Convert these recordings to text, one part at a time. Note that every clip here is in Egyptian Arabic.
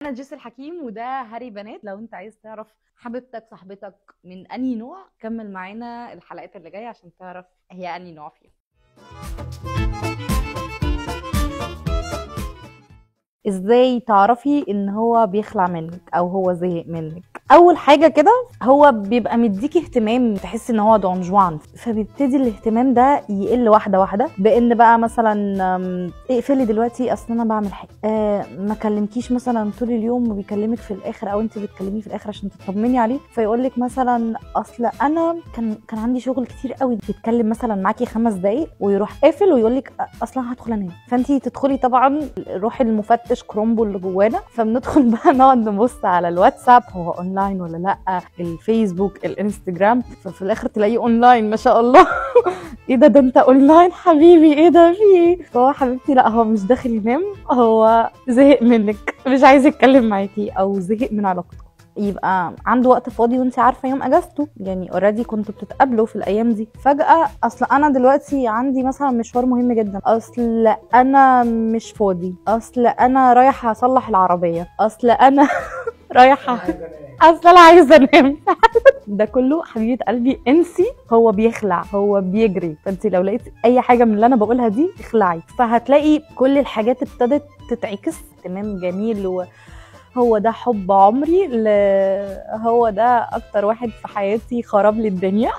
انا جيس الحكيم وده هاري بنات لو انت عايز تعرف حبيبتك صاحبتك من انهي نوع كمل معانا الحلقات اللي جايه عشان تعرف هي انهي نوع فيهم ازاي تعرفي ان هو بيخلع منك او هو زهق منك اول حاجه كده هو بيبقى مديكي اهتمام تحسي ان هو دون جوان فبيبتدي الاهتمام ده يقل واحده واحده بان بقى مثلا أم، اقفلي دلوقتي اصل انا بعمل حاجه آه ما كلمكيش مثلا طول اليوم وبيكلمك في الاخر او انت بتكلميه في الاخر عشان تطمني عليه فيقول لك مثلا اصل انا كان كان عندي شغل كتير قوي بيتكلم مثلا معاكي خمس دقايق ويروح قافل ويقول لك اصلا هدخل انام فانت تدخلي طبعا روحي المفتش كرومبو اللي جوانا فبندخل بقى نقعد نبص على الواتساب هو اونلاين ولا لا الفيسبوك الانستجرام ففي الاخر تلاقيه اونلاين ما شاء الله ايه ده ده انت اونلاين حبيبي ايه ده في ايه فهو حبيبتي لا هو مش داخل ينام هو زهق منك مش عايز يتكلم معاكي او زهق من علاقتكم يبقى عنده وقت فاضي وانت عارفه يوم اجازته يعني اوريدي كنتوا بتتقابلوا في الايام دي فجاه اصل انا دلوقتي عندي مثلا مشوار مهم جدا اصل انا مش فاضي اصل انا رايحه اصلح العربيه اصل انا رايحه اصل انا عايزه انام ده كله حبيبه قلبي انسي هو بيخلع هو بيجري فانت لو لقيت اي حاجه من اللي انا بقولها دي اخلعي فهتلاقي كل الحاجات ابتدت تتعكس اهتمام جميل و هو ده حب عمري ل... هو ده اكتر واحد في حياتي خرب لي الدنيا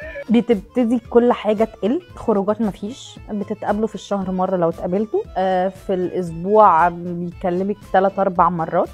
بتبتدي كل حاجة تقل خروجات مفيش بتتقابلوا في الشهر مرة لو اتقابلتوا آه، في الأسبوع بيكلمك ثلاث أربع مرات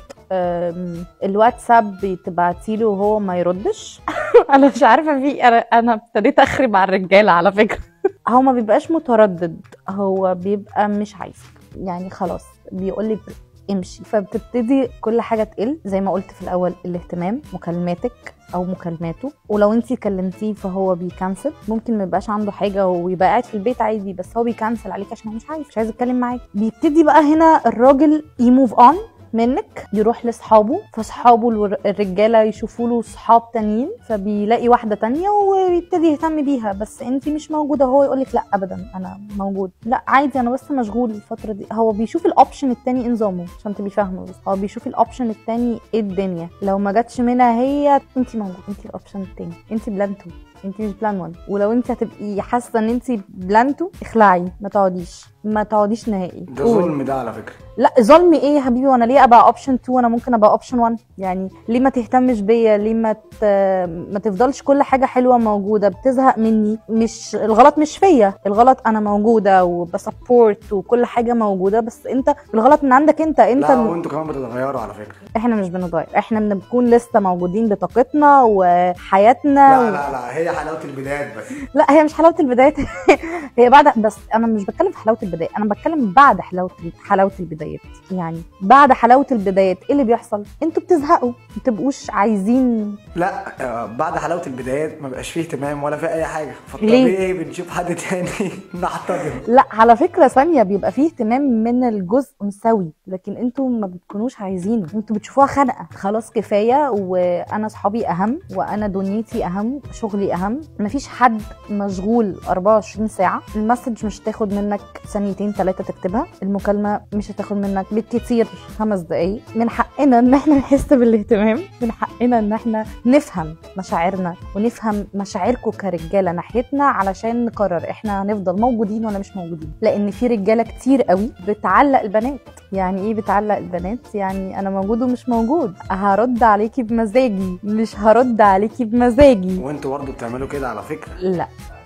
آم، الواتساب بتبعتيله وهو ما يردش انا مش عارفه في انا انا ابتديت اخرب على الرجاله على فكره هو ما بيبقاش متردد هو بيبقى مش عايزك يعني خلاص بيقولك امشي فبتبتدي كل حاجه تقل زي ما قلت في الاول الاهتمام مكالماتك او مكالماته ولو انتي كلمتيه فهو بيكنسل ممكن ما يبقاش عنده حاجه ويبقى قاعد في البيت عادي بس هو بيكنسل عليك عشان هو مش عايز مش عايز يتكلم معاك بيبتدي بقى هنا الراجل يموف اون منك يروح لاصحابه فاصحابه الور- الرجاله يشوفوا له صحاب تانيين فبيلاقي واحده تانية ويبتدي يهتم بيها بس انت مش موجوده هو يقول لك لا ابدا انا موجود لا عادي انا بس مشغول الفتره دي هو بيشوف الاوبشن التاني إيه نظامه عشان تبقي فاهمه بس هو بيشوف الاوبشن التاني ايه الدنيا لو ما جاتش منها هي انت موجود انت الاوبشن التاني انت بلان تو انت مش بلان 1 ولو انت هتبقي حاسه ان انت بلان 2 اخلعي ما تقعديش ما تقعديش نهائي ده قولي. ظلم ده على فكره لا ظلم ايه يا حبيبي وانا ليه ابقى اوبشن 2 وانا ممكن ابقى اوبشن 1 يعني ليه ما تهتمش بيا ليه ما ت... ما تفضلش كل حاجه حلوه موجوده بتزهق مني مش الغلط مش فيا الغلط انا موجوده وبسبورت وكل حاجه موجوده بس انت الغلط من عندك انت انت لا ال- وانتوا كمان بتتغيروا على فكره احنا مش بنتغير احنا بنكون لسه موجودين بطاقتنا وحياتنا لا و... لا لا هي حلاوه البدايات بس لا هي مش حلاوه البدايات هي بعد بس انا مش بتكلم في حلاوه البدايات انا بتكلم بعد حلاوه حلاوه البدايات يعني بعد حلاوه البدايات ايه اللي بيحصل انتوا بتزهقوا ما تبقوش عايزين لا آه، بعد حلاوه البدايات ما بقاش فيه اهتمام ولا في اي حاجه ليه؟ فالطبيعي بنشوف حد تاني نحتضن لا على فكره ثانيه بيبقى فيه اهتمام من الجزء مساوي لكن انتوا ما بتكونوش عايزينه انتوا بتشوفوها خنقه خلاص كفايه وانا صحابي اهم وانا دنيتي اهم شغلي اهم مفيش حد مشغول 24 ساعه المسج مش هتاخد منك ثانيتين ثلاثه تكتبها المكالمه مش هتاخد منك بالكتير خمس دقايق من حقنا ان احنا نحس بالاهتمام من حقنا ان احنا نفهم مشاعرنا ونفهم مشاعركم كرجاله ناحيتنا علشان نقرر احنا هنفضل موجودين ولا مش موجودين لان في رجاله كتير قوي بتعلق البنات يعني ايه بتعلق البنات يعني انا موجود ومش موجود هرد عليكي بمزاجي مش هرد عليكي بمزاجي وانتوا برضه بتعملوا كده على فكره لا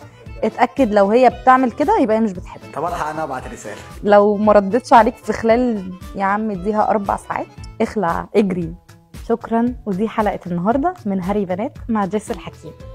اتاكد لو هي بتعمل كده يبقى هي مش بتحبك طب الحق انا ابعت رساله لو ما ردتش عليك في خلال يا عم اديها اربع ساعات اخلع اجري شكرا ودي حلقه النهارده من هري بنات مع جيس الحكيم